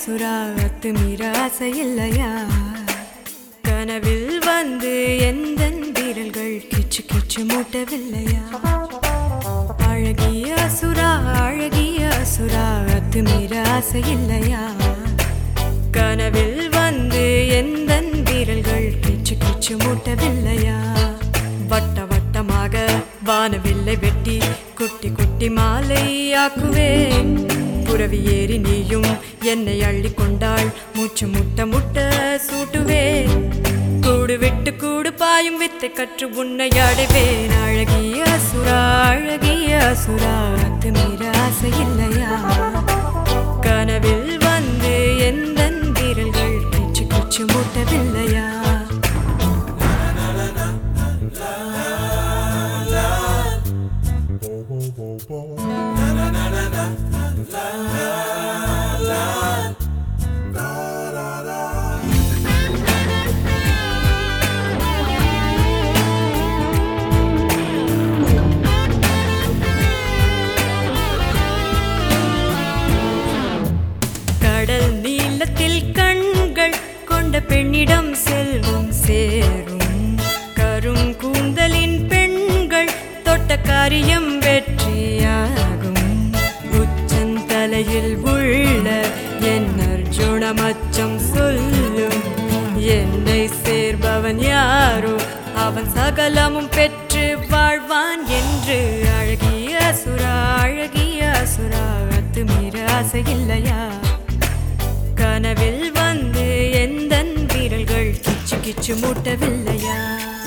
அசுரா அத்துமீற ஆசை இல்லையா கனவில் வந்து எந்த வீரல்கள் கிச்சு கிச்சு மூட்டவில்லையா அழகிய அசுரா அழகிய அசுரா அத்துமீற ஆசை இல்லையா கனவில் வந்து எந்த வீரல்கள் கிச்சு கிச்சு மூட்டவில்லையா வட்ட வட்டமாக வானவில்லை வெட்டி குட்டி குட்டி மாலையாக்குவேன் புறவி ஏறி நீயும் என்னை அள்ளி கொண்டாள் மூச்சு முட்ட முட்ட சூட்டுவேன் கூடு விட்டு கூடு பாயும் வித்தை கற்று உன்னை அடைவேன் அழகிய சுரா அழகிய சுரா அத்துமீற ஆசை இல்லையா கனவில் வந்து எந்த வீரல்கள் கிச்சு கிச்சு மூட்டவில்லையா கடல் நீளத்தில் கண்கள் கொண்ட பெண்ணிடம் செல்வம் சேரும் கரும் கூந்தலின் பெண்கள் தொட்ட காரியம் வெற்றியாகும் உச்சந்தலையில் உள்ள என் அர்ஜுன மச்சம் சொல்லும் என்னை சேர்பவன் யாரோ அவன் சகலமும் பெற்று வாழ்வான் என்று அழகிய சுரா அழகிய சுரா அத்துமீற ஆசை இல்லையா கனவில் வந்து எந்த வீரல்கள் கிச்சு கிச்சு மூட்டவில்லையா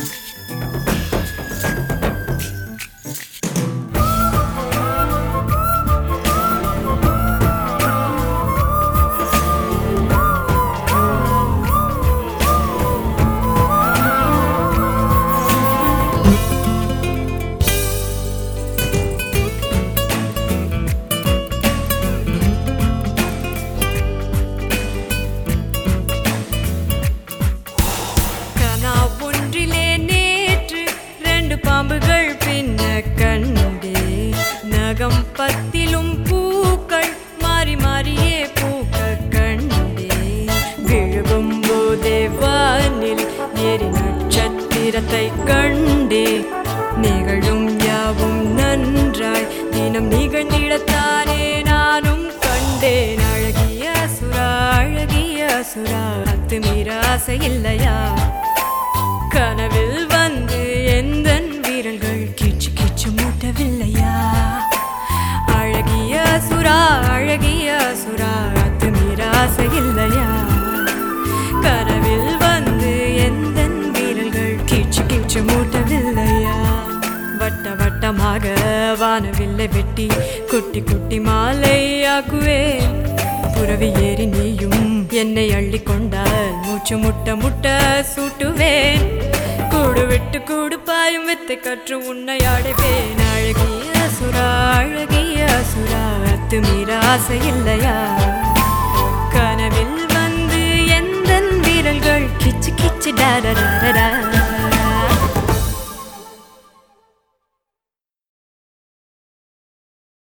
கனா ஒன்றிலே நேற்று ரெண்டு பாம்புகள் பின்ன கண்டே நகம் பத்திலும் பூக்கள் மாறி மாறியே பூக்க கண்டே விழுகும் போதே வானில் எரி நட்சத்திரத்தை கண்டே நிகழும் யாவும் நன்றாய் தினம் நிகழ்ந்திடத்தானே நானும் கண்டேன் அழகிய சுரா அழகிய சுரா அத்துமீற ஆசை இல்லையா கனவில் வந்து எந்த வீரல்கள் கிச்சு கிச்சு மூட்டவில்லையா அழகிய சுரா அழகிய சுரா அத்துமீற ஆசை இல்லையா கனவில் வந்து எந்த வீரல்கள் கிச்சு கிச்சு மூட்டவில்லையா வட்ட வட்டமாக வானவில்லை வெட்டி குட்டி குட்டி மாலையாக்குவேன் புறவி ஏறி நீயும் என்னை அள்ளி கொண்டால் மூச்சு முட்ட முட்ட சூட்டுவேன் கூடு விட்டு கூடு பாயும் வித்தை கற்று உன்னை அடைவேன் அழகிய சுரா அழகிய சுரா அத்துமீற ஆசை இல்லையா கனவில் வந்து எந்த வீரல்கள் கிச்சு கிச்சு டாரர